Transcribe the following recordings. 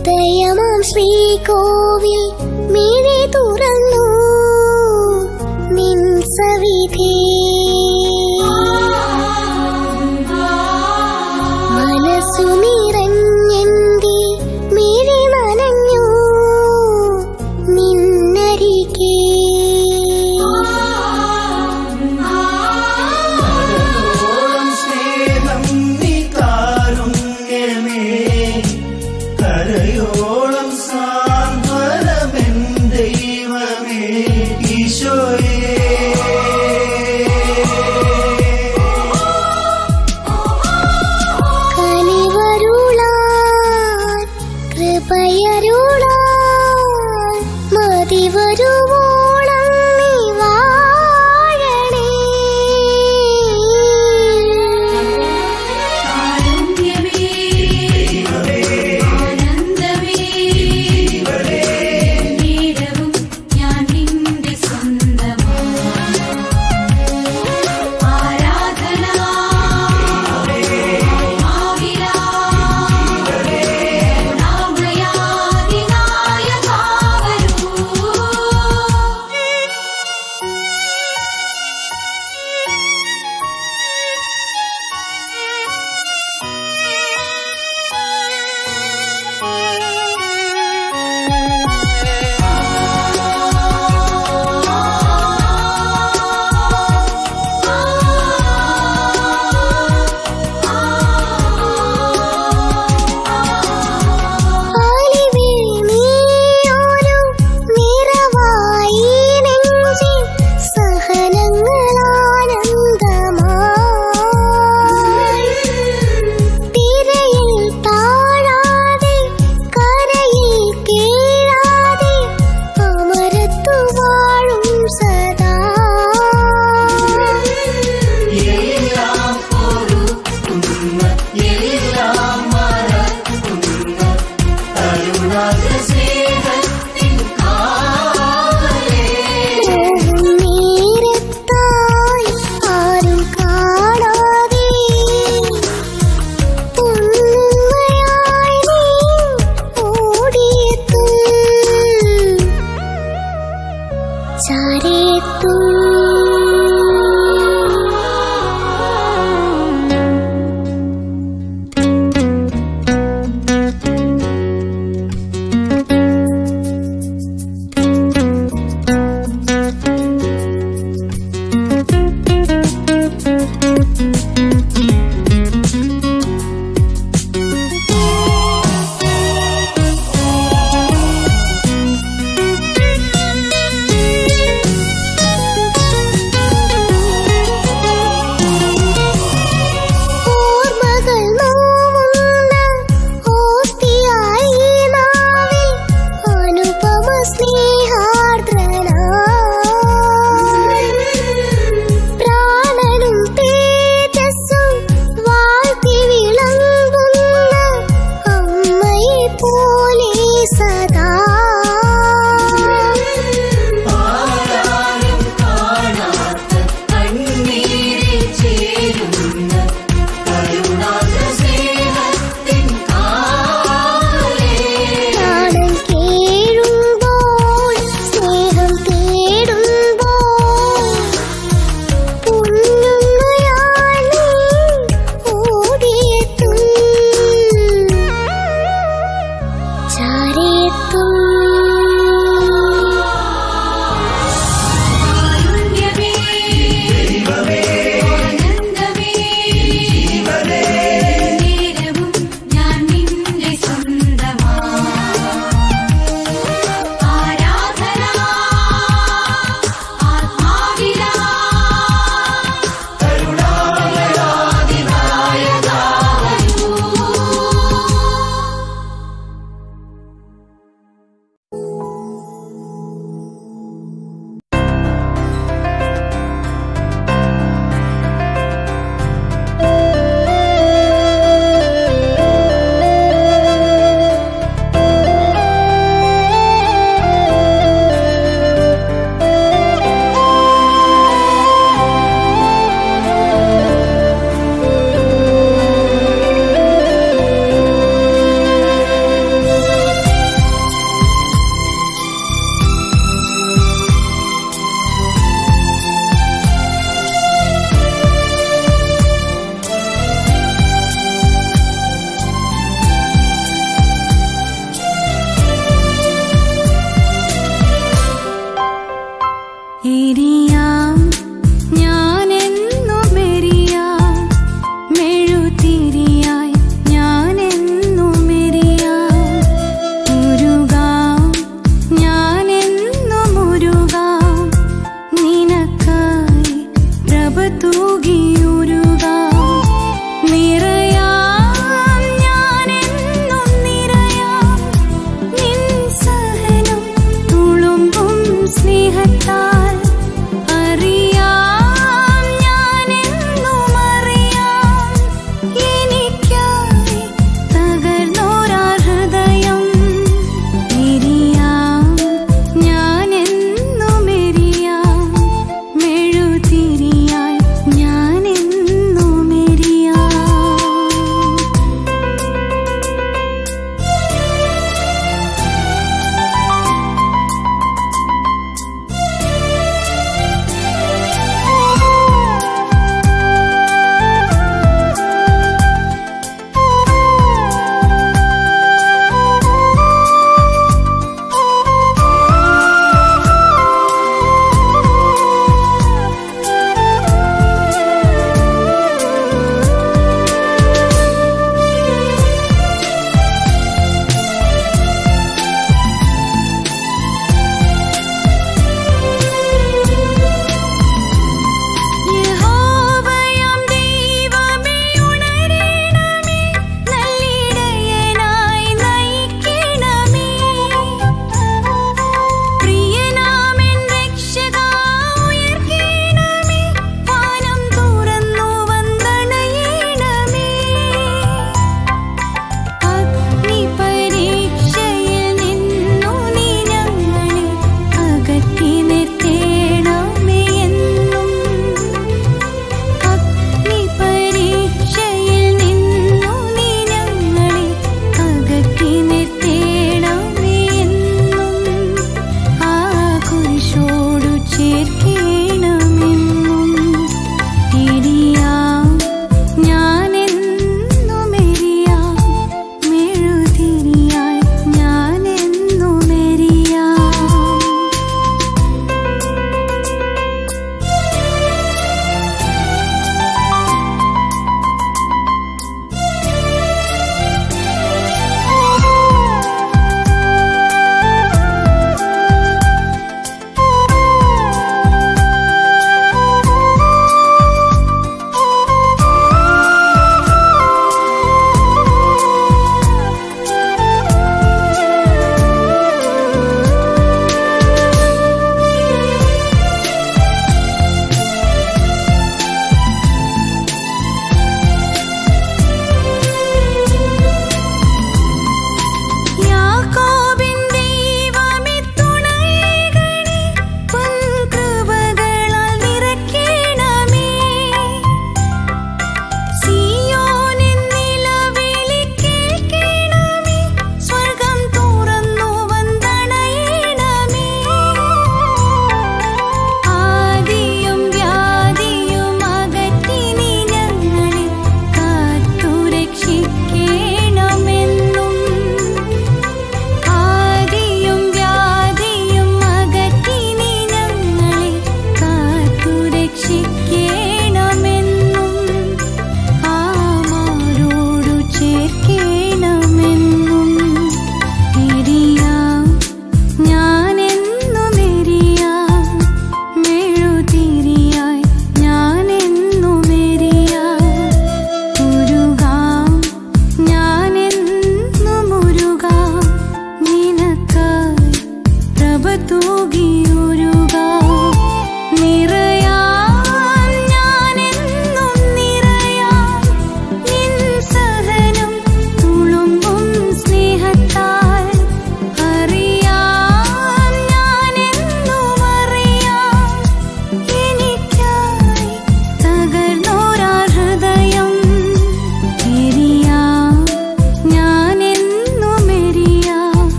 ഹൃദയമാം ശ്രീകോവിൽ മിഴി തുറന്നു നിൻ സവിധേ മനസ്സു നിറഞ്ഞെന്റെ മിഴി നനഞ്ഞു നിന്നരികേ കരയോളം സ്നേഹം നീ കാരുണ്യമേ കരയോളം സാന്ത്വനമേകണമേ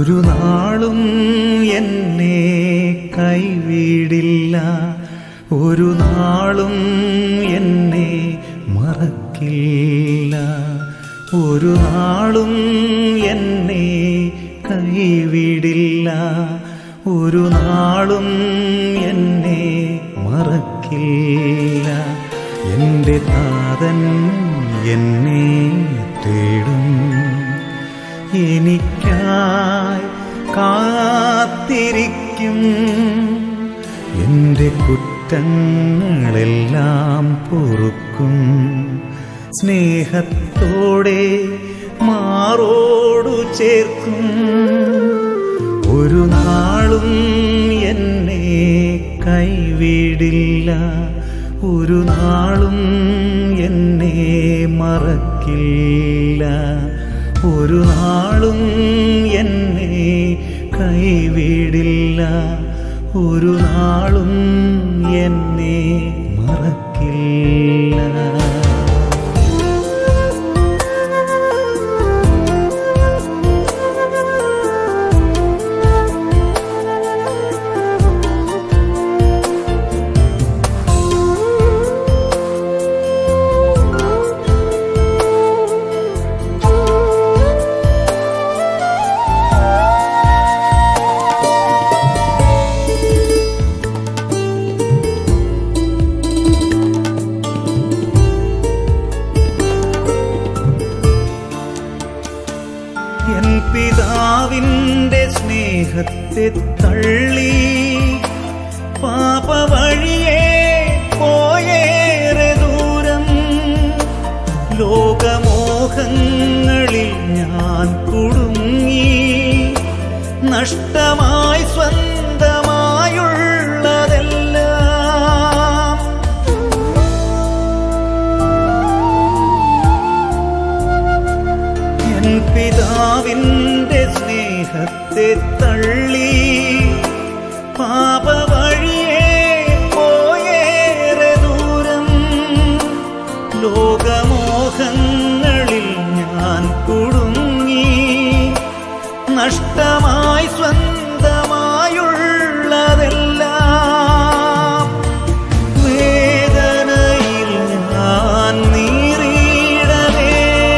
ഒരു നാളും എന്നെ കൈവിടില്ല ഒരു നാളും എന്നെ മറക്കില്ല ഒരു നാളും എന്നെ കൈവിടില്ല ഒരു നാളും എന്നെ മറക്കില്ല എൻ്റെ നാഥൻ എന്നെ തേടും എനിക്കായി കാത്തിരിക്കും എൻ്റെ കുറ്റങ്ങളെല്ലാം പൊറുക്കും സ്നേഹത്തോടെ മാറോടു ചേർക്കും ഒരു നാളും എന്നെ കൈവിടില്ല ഒരു നാളും എന്നെ മറക്കില്ല ഒരു നാളും എന്നെ കൈവിടില്ല ഒരു നാളും എന്നെ മറക്കില്ല എൻ പിതാവിൻ്റെ സ്നേഹത്തെ തള്ളി പാപ വഴിയെ പോയേറെ ദൂരം ലോകമോഹങ്ങളിൽ ഞാൻ കുടുങ്ങി നഷ്ടമായി സ്വന്തമായുള്ളതെല്ലാം എൻ പിതാവിൻ്റെ സ്നേഹത്തെ തള്ളി പാപ വഴിയെ പോയേറെ ദൂരം ലോകമോഹങ്ങളിൽ ഞാൻ കുടുങ്ങി നഷ്ടമായി സ്വന്തമായുള്ളതെല്ലാം വേദനയിൽ ഞാൻ നീറിയിടവേ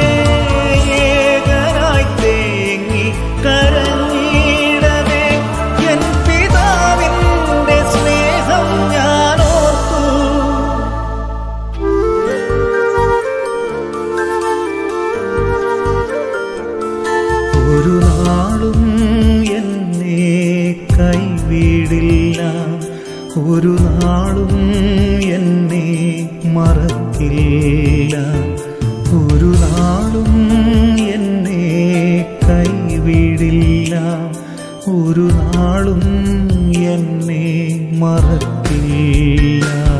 ഏകനായി തേങ്ങി കരഞ്ഞിടവേ എൻ പിതാവിൻ്റെ സ്നേഹം ഞാൻ ഓർത്തു ഒരു നാളും എന്നെ കൈവിടില്ല ഒരു നാളും എന്നെ മറക്കില്ല ഒരു നാളും എന്നെ കൈവിടില്ല ഒരു നാളും എന്നെ മറക്കില്ല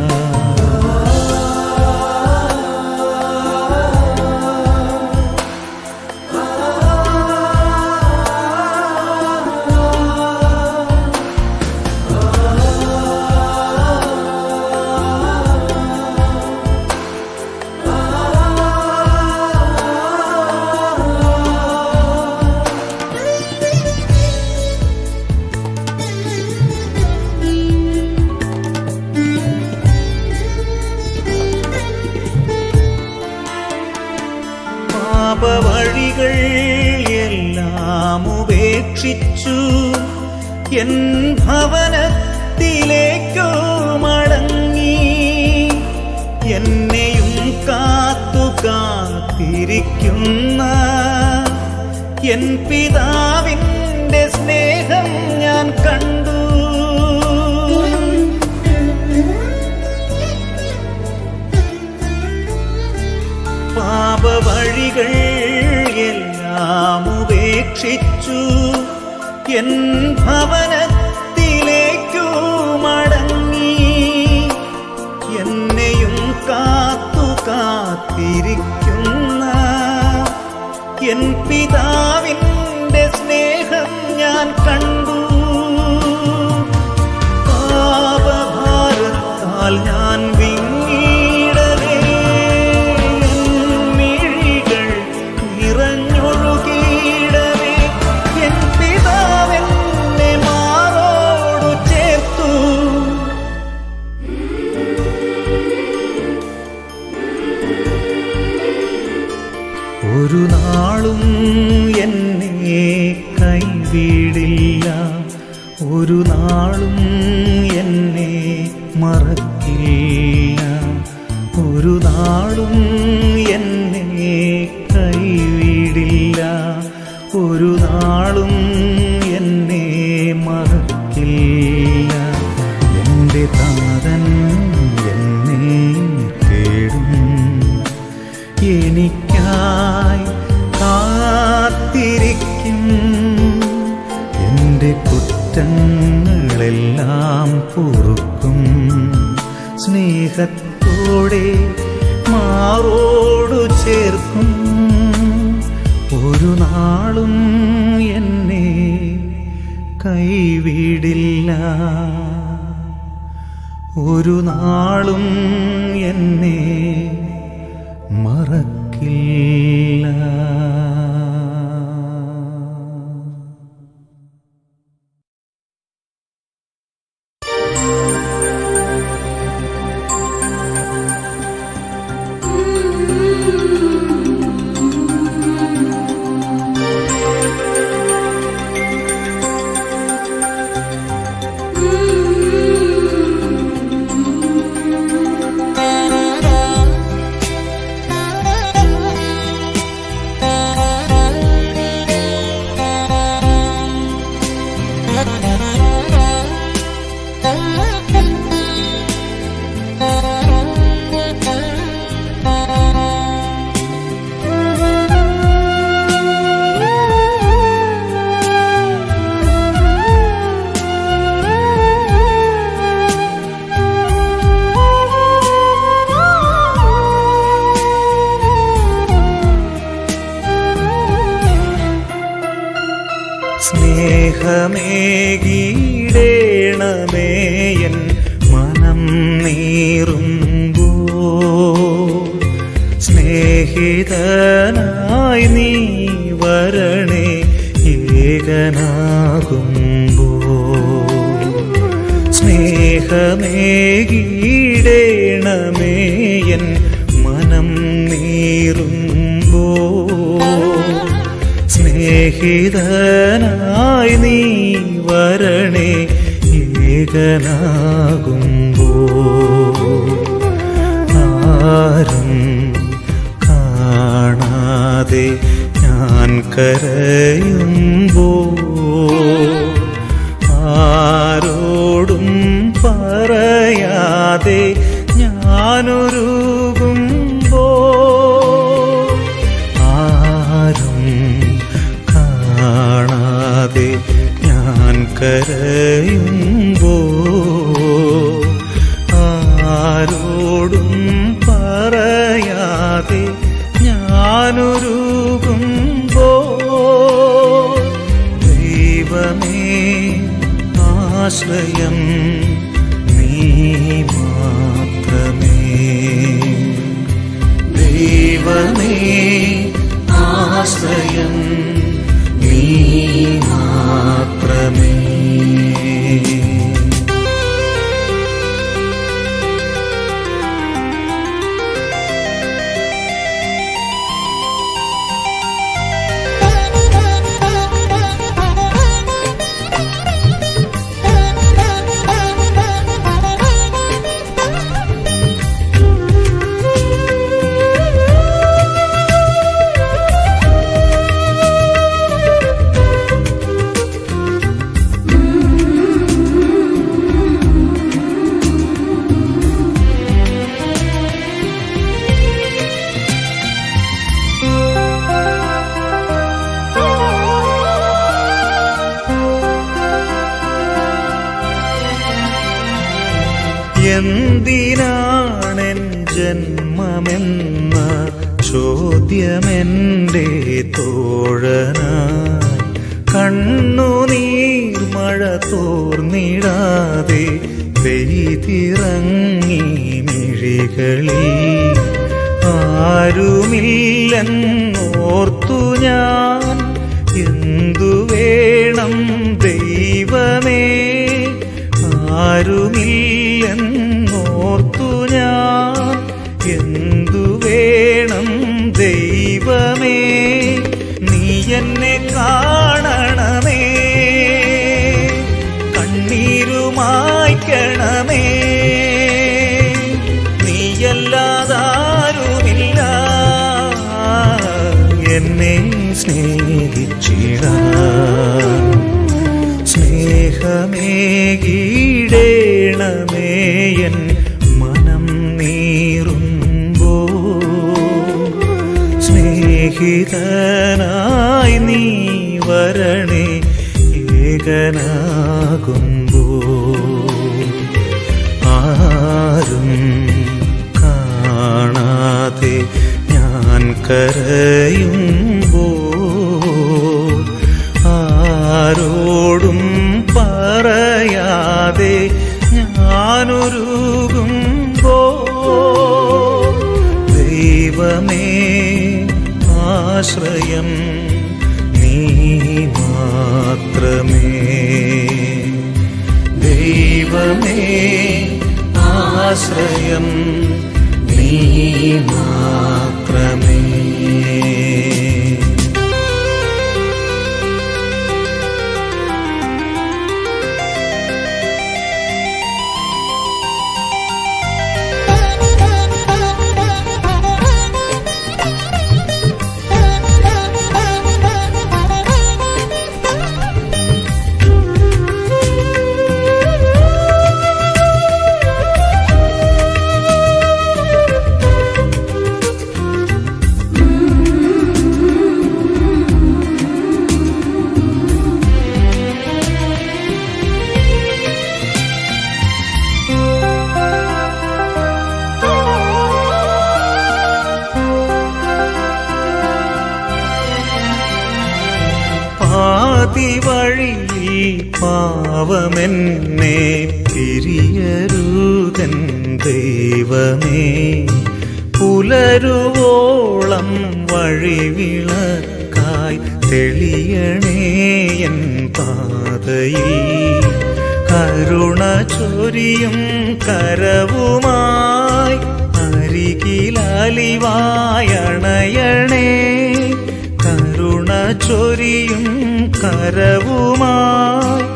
പാപവഴികൾ എല്ലാം ഉപേക്ഷിച്ചു എൻ ഭവനത്തിലേക്കു മടങ്ങി എന്നെയും കാത്തു കാത്തിരിക്കുന്ന എൻ പിതാവിൻ്റെ സ്നേഹം ഞാൻ കണ്ടു പാപവഴികൾ എല്ലാം ഉപേക്ഷിച്ചു എൻ ഭവനത്തിലേക്കു മടങ്ങി എന്നെയും കാത്തു കാത്തിരിക്കുന്ന എൻ പിതാവിൻ്റെ സ്നേഹം ഞാൻ കണ്ടു പാപഭാരത്താൽ ഞാൻ വിങ്ങിടവേ മിഴികൾ നിറഞ്ഞൊഴുകിയിടവേ എൻ പിതാ സ്നേഹത്തോടെ മാറോടു ചേർക്കും ഒരു നാളും എന്നെ കൈവിടില്ല ഒരു നാളും എന്നെ മറക്കില്ല സ്നേഹമേകീടേണമേയൻ മനം നീറുമ്പോ സ്നേഹിതനായി നീ വരണേ ഏകനാകുമ്പോ സ്നേഹമേകീടേണമേയൻ മനം നീറുമ്പോ സ്നേഹിതനായി നീ വരണേ ഏകനാകുമ്പോ ആരും കാണാതെ ഞാൻ കരയുമ്പോ ആരോടും പറയാതെ ഞാനൊരുകുമ്പോ ആരും കാണാതെ ഞാൻ കരയുമ്പോ ആരോടും പറയാതെ ഞാനൊരുകുമ്പോ ദൈവമേ ആശ്രയം നീ മാത്രമേ ദൈവമേ ആശ്രയം നീ മാത്രമേ എന്തിനാണെൻ ജന്മമെന്ന ചോദ്യമെന്റെ തോഴനായി കണ്ണുനീർ മഴ തോർന്നിടാതെ പെയ്തിറങ്ങി മിഴികളിൽ ആരുമില്ലെന്നോർത്തു ഞാൻ എന്തു വേണം ദൈവമേ ആരുമില്ലെന്നോർത്തു ഞാൻ എന്തു വേണം ദൈവമേ നീ എന്നെ കാണണമേ കണ്ണീരുമായ്ക്കണമേ നീയല്ലാതാരുമില്ല എന്നെ സ്നേഹിച്ചിടാൻ സ്നേഹമേകീടേണമേയൻ മനം നീറുമ്പോ സ്നേഹിതനായി നീ വരണേ ഏകനാകുമ്പോ ആരും കരയുമ്പോ ആരോടും പറയാതെ ഞാനൊരുകുമ്പോ ദൈവമേ ആശ്രയം നീ മാത്രമേ ദൈവമേ ആശ്രയം നീ മാത്രമേ പാതി വഴിയിൽ പാവമെന്നെ പിരിയരുതൻ ദൈവമേ പുലരുവോളം വഴിവിളക്കായി തെളിയണേ എൻ പാതയിൽ കരുണ ചൊരിയും കരവുമായി അരികിലലിവായണയണേ കരുണ ചൊരിയും കരവുമായി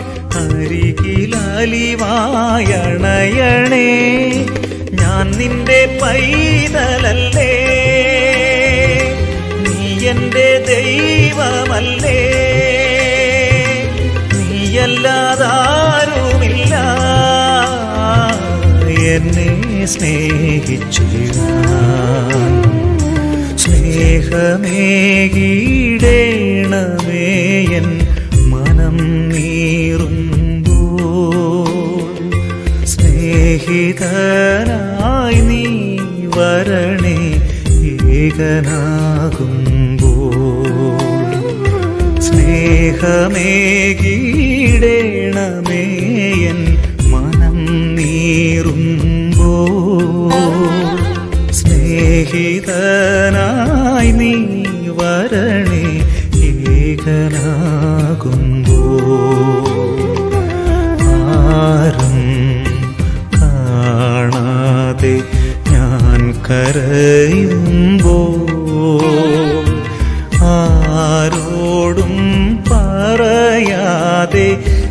അരികിലലിവായണയണേ ഞാൻ നിന്റെ പൈതലല്ലേ നീ എന്റെ ദൈവമല്ലേ നീയല്ലാതാരുമില്ല എന്നെ സ്നേഹിച്ചിടാൻ സ്നേഹമേകീടേണമേ എൻ മനം നീറുമ്പോൾ സ്നേഹിതനായി നീ വരണേ ഏകനാകുമ്പോൾ സ്നേഹമേകീടേണമേ എൻ മനം നീറുമ്പോൾ സ്നേഹിതനായി നീ വരണേ ഏകനാകുമ്പോൾ ആരും കാണാതെ ഞാൻ കരയുമ്പോൾ ആരോടും പറയാതെ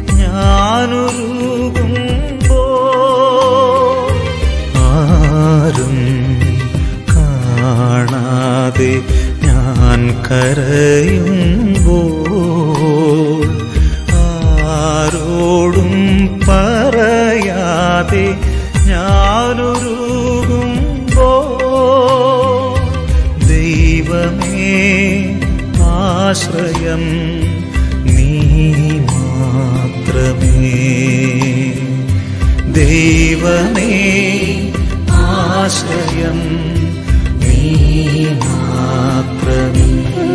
ഞാനൊരുകുമ്പോൾ ആരും കാണാതെ ഞാൻ കരയുമ്പോൾ ആരോടും പറയാതെ ഞാനൊരുകുമ്പോൾ ദൈവമേ ആശ്രയം നീ മാത്രമേ ദൈവമേ ആശ്രയം നീ മാത്രമേ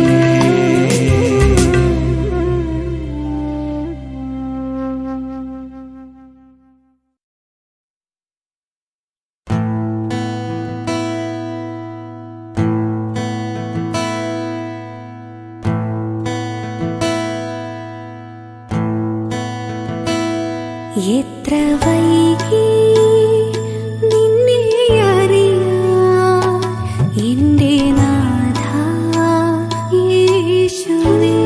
എത്ര വൈകി നിന്നെ അറിയാൻ എന്റെ നാഥ യേശുവേ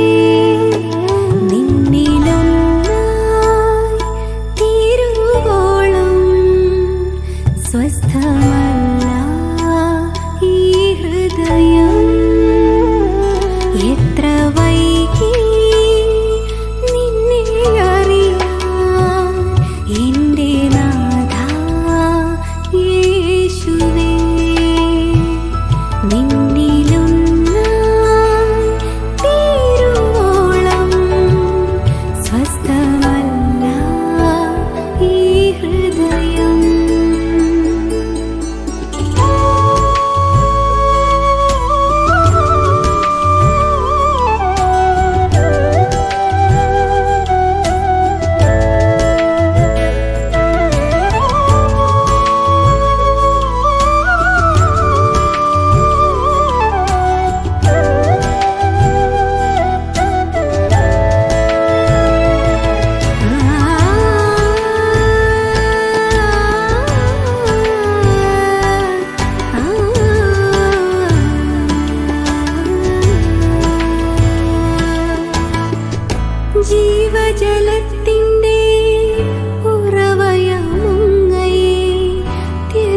നിന്നിലൊന്നായി തീരുവോളം സ്വസ്ഥമല്ല ഈ ഹൃദയം എത്ര വൈകി നിന്നെ അറിയാൻ എന്റെ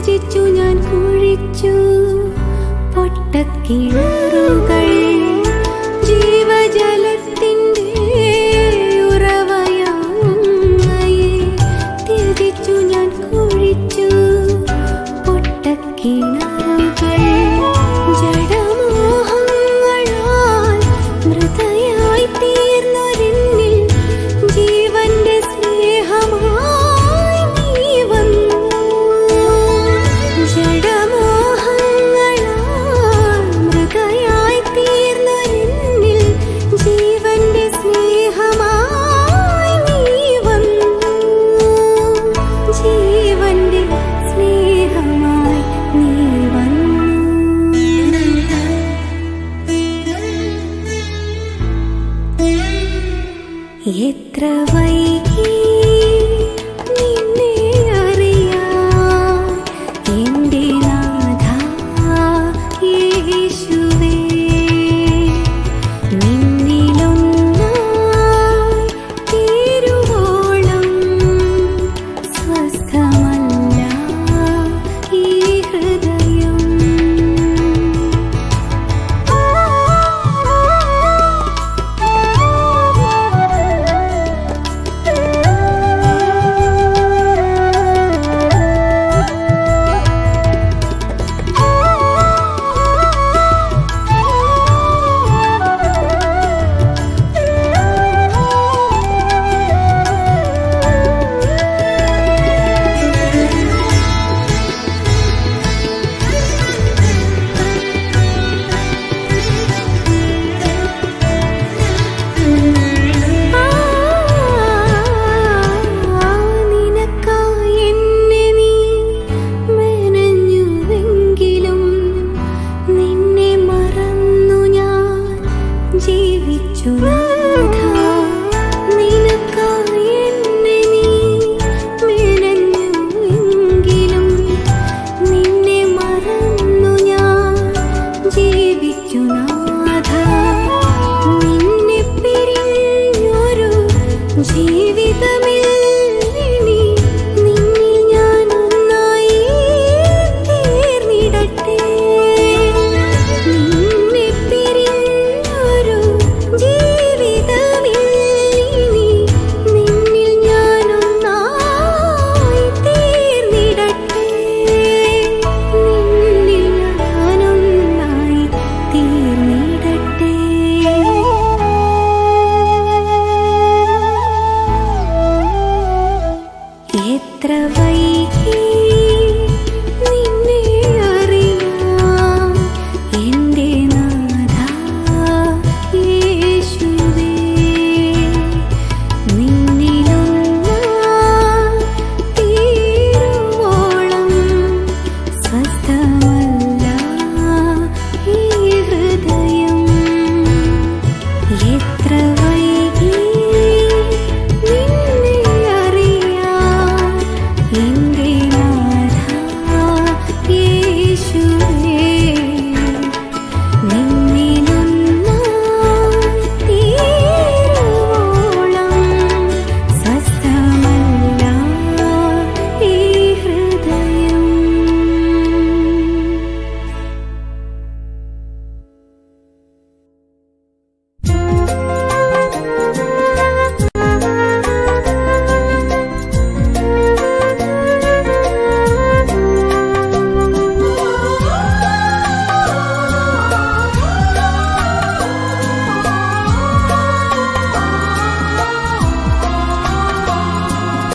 ത്യജിച്ചു ഞാൻ കുഴിച്ചു പൊട്ടക്കിണറുകൾ ജീവജലത്തിൻ്റെ ഉറവയാങ്ങയെ ത്യജിച്ചു ഞാൻ കുഴിച്ചു പൊട്ടക്കിണ